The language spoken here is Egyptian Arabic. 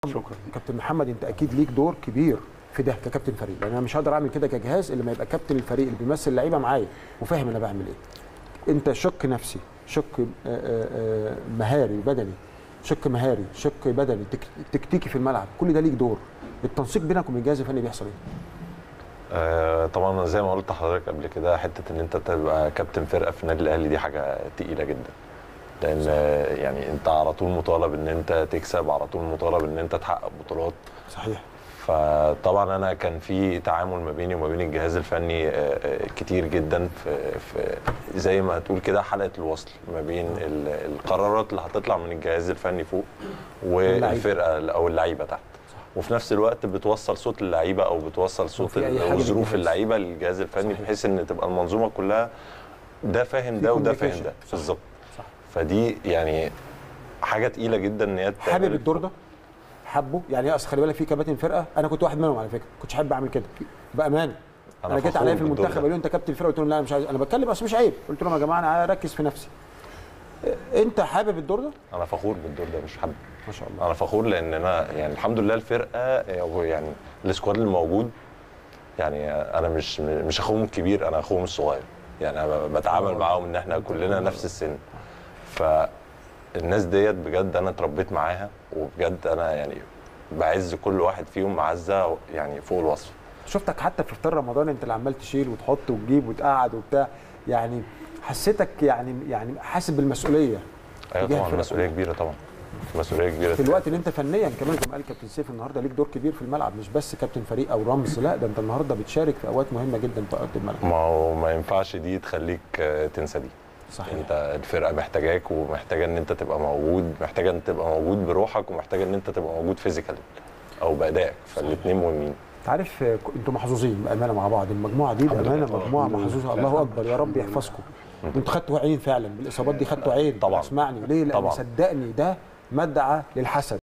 شكرا كابتن محمد انت اكيد ليك دور كبير في ده ككابتن فريق لان انا مش هقدر اعمل كده كجهاز الا لما يبقى كابتن الفريق اللي بيمثل اللعيبه معايا وفاهم انا بعمل ايه انت شق نفسي شق آه، آه، آه، مهاري بدني شق مهاري شق بدني تك- تكتيكي في الملعب كل ده ليك دور التنسيق بينك وبين الجهاز الفني بيحصل ايه آه، طبعا زي ما قلت لحضرتك قبل كده حته ان انت تبقى كابتن فرقه في النادي الاهلي دي حاجه تقيله جدا لان آه، يعني انت على طول مطالب ان انت تكسب على طول مطالب ان انت تحقق بطولات صحيح فطبعا انا كان في تعامل ما بيني وما بين الجهاز الفني آه، آه، كتير جدا في, في زي ما تقول كده حلقه الوصل ما بين ال- القرارات اللي هتطلع من الجهاز الفني فوق والفرقه او اللعيبه تحت وفي نفس الوقت بتوصل صوت اللعيبه او بتوصل صوت في أي حاجة وظروف للجهاز. اللعيبه للجهاز الفني صحيح. بحيث ان تبقى المنظومه كلها ده فاهم في ده وده فاهم communication. ده صح. بالظبط صح. فدي يعني حاجه تقيله جدا ان هي حابب تتعمل. الدور ده حبه يعني اصل خلي بالك في كباتن فرقه انا كنت واحد منهم على فكره كنتش حابب اعمل كده بامانه أنا انا جيت فخور عليا في بالدور المنتخب ده. قالوا لي انت كابتن الفرقه قلت لهم لا انا مش عايز انا بتكلم بس مش عيب قلت لهم يا جماعه انا اركز في نفسي إيه، انت حابب الدور ده انا فخور بالدور ده مش حابب ما شاء الله انا فخور لان انا يعني الحمد لله الفرقه أو يعني السكواد اللي موجود يعني انا مش مش اخوهم الكبير انا اخوهم الصغير يعني انا بتعامل معاهم ان احنا كلنا نفس السن فالناس ديت بجد انا اتربيت معاها وبجد انا يعني بعز كل واحد فيهم معزه يعني فوق الوصف شفتك حتى في افطار رمضان انت اللي عمال تشيل وتحط وتجيب وتقعد وبتاع يعني حسيتك يعني يعني حاسس بالمسؤوليه ايوه تجاه طبعا الفرقة. مسؤوليه كبيره طبعا مسؤوليه كبيره في الوقت اللي انت فنيا كمان زي ما قال كابتن سيف النهارده ليك دور كبير في الملعب مش بس كابتن فريق او رمز لا ده انت النهارده بتشارك في اوقات مهمه جدا في ارض الملعب ما هو ما ينفعش دي تخليك آه، تنسى دي صحيح انت الفرقه محتاجاك ومحتاجه ان انت تبقى موجود محتاجه ان تبقى موجود بروحك ومحتاجه ان انت تبقى موجود فيزيكال او بادائك فالاثنين مهمين انت عارف آه، انتوا محظوظين بامانه مع بعض المجموعه دي الحمد بامانه لله. مجموعه الحمد لله. محظوظه الله اكبر يا رب يحفظكم انتوا خدتوا عين فعلا بالاصابات دي خدتوا عين طبعا. اسمعني ليه لان طبعا. صدقني ده مدعى للحسد